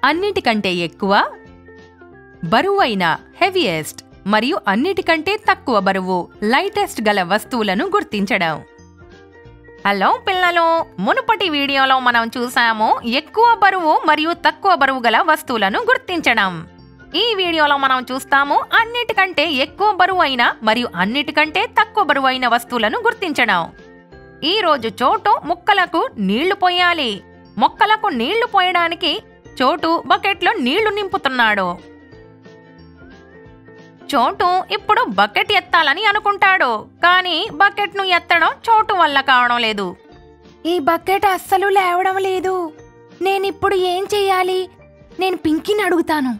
అన్నిటికంటే ఎక్కువ బరువైన హెవియెస్ట్ మరియు అన్నిటికంటే తక్కువ బరువు లైటెస్ట్ గల వస్తువులను గుర్తించడం హలో పిల్లలు మునుపటి వీడియోలో మనం చూసాము ఎక్కువ బరువు మరియు తక్కువ బరువు గల వస్తువులను గుర్తించడం ఈ వీడియోలో మనం చూస్తాము అన్నిటికంటే ఎక్కువ బరువైన మరియు అన్నిటికంటే తక్కువ బరువైన వస్తువులను గుర్తించడం ఈ రోజు చోటు ముక్కలకు నీళ్లు పోయాలి మొక్కలకు నీళ్లు పోయడానికి చోటు బకెట్లో నీళ్లు నింపుతున్నాడు చోటు ఇప్పుడు బకెట్ ఎత్తాలని అనుకుంటాడు కానీ బకెట్ను ఎత్తడం చోటు వల్ల కావడం లేదు ఈ బకెట్ అస్సలు లేవడం లేదు నేనిప్పుడు ఏం చెయ్యాలి నేను పింకీని అడుగుతాను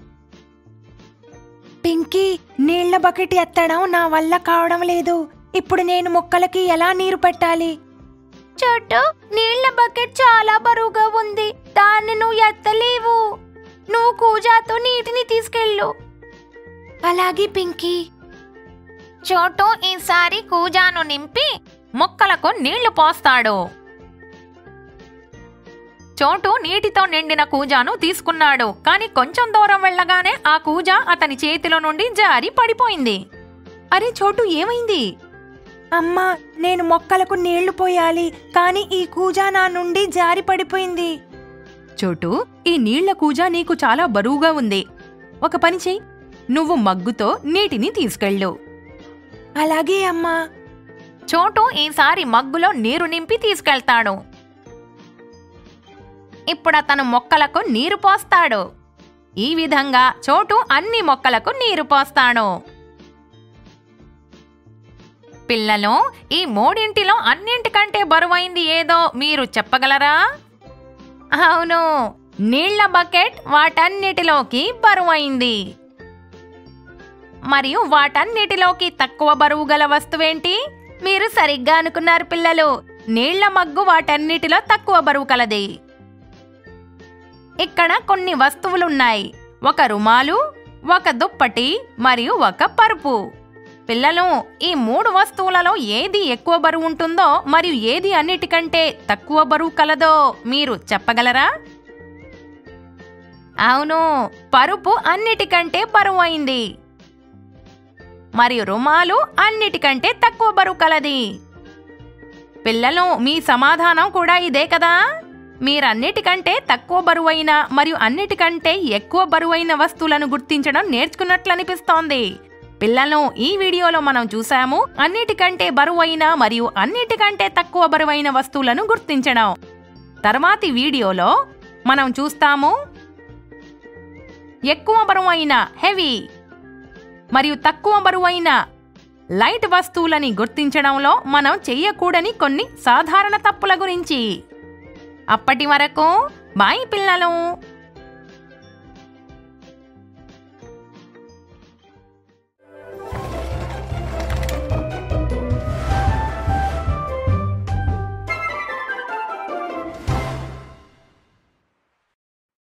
పింకీ నీళ్ల బకెట్ ఎత్తడం నా వల్ల కావడం లేదు ఇప్పుడు నేను మొక్కలకి ఎలా నీరు పెట్టాలి చోటు నీళ్ల బకెట్ చాలా బరువుగా ఉంది దాన్ని నువ్వు ఎత్తలేవు నువ్వు కూజాతో నీటిని తీసుకెళ్ళు అలాగే పింకీ చోటు ఈసారి కూజాను నింపి మొక్కలకు నీళ్లు పోస్తాడు చోటు నీటితో నిండిన కూజాను తీసుకున్నాడు కానీ కొంచెం దూరం వెళ్ళగానే ఆ కూజా అతని చేతిలో నుండి జారి పడిపోయింది అరే చోటు ఏమైంది అమ్మా నేను మొక్కలకు నీళ్లు పోయాలి కానీ ఈ కూజా నా నుండి జారి పడిపోయింది చోటు ఈ నీళ్ల కూజా నీకు చాలా బరువుగా ఉంది ఒక పని చెయ్యి నువ్వు మగ్గుతో నీటిని తీసుకెళ్ళు అలాగే అమ్మా చోటు ఈసారి మగ్గులో నీరు నింపి తీసుకెళ్తాడు ఇప్పుడు అతను మొక్కలకు నీరు పోస్తాడు ఈ విధంగా చోటు అన్ని మొక్కలకు నీరు పోస్తాడు పిల్లలు ఈ మూడింటిలో అన్నింటికంటే బరువైంది ఏదో మీరు చెప్పగలరా అవును నీళ్ల బకెట్ వాటన్నిటిలోకి బరువైంది మరియు వాటన్నిటిలోకి తక్కువ బరువు గల వస్తువేంటి మీరు సరిగ్గా అనుకున్నారు పిల్లలు నీళ్ల మగ్గు వాటన్నిటిలో తక్కువ బరువు కలది ఇక్కడ కొన్ని వస్తువులున్నాయి ఒక రుమాలు ఒక దుప్పటి మరియు ఒక పరుపు పిల్లలు ఈ మూడు వస్తువులలో ఏది ఎక్కువ బరువు ఉంటుందో మరియు ఏది అన్నిటికంటే తక్కువ బరువు కలదో మీరు చెప్పగలరా అవును పరుపు అన్నిటికంటే బరువు అయింది మరియు రుమాలు అన్నిటికంటే తక్కువ బరువు కలది పిల్లలు మీ సమాధానం కూడా ఇదే కదా మీరన్నిటికంటే తక్కువ బరువైన మరియు అన్నిటికంటే ఎక్కువ బరువైన వస్తువులను గుర్తించడం నేర్చుకున్నట్లు అనిపిస్తోంది పిల్లలు ఈ వీడియోలో మనం చూసాము అన్నిటికంటే బరువైన మరియు అన్నిటికంటే తక్కువ బరువైన వస్తువులను గుర్తించడం తర్వాతి వీడియోలో మనం చూస్తాము ఎక్కువ బరువైన హెవీ మరియు తక్కువ బరువైన లైట్ వస్తువులని గుర్తించడంలో మనం చెయ్యకూడని కొన్ని సాధారణ తప్పుల గురించి అప్పటి వరకు బాయ్ పిల్లలు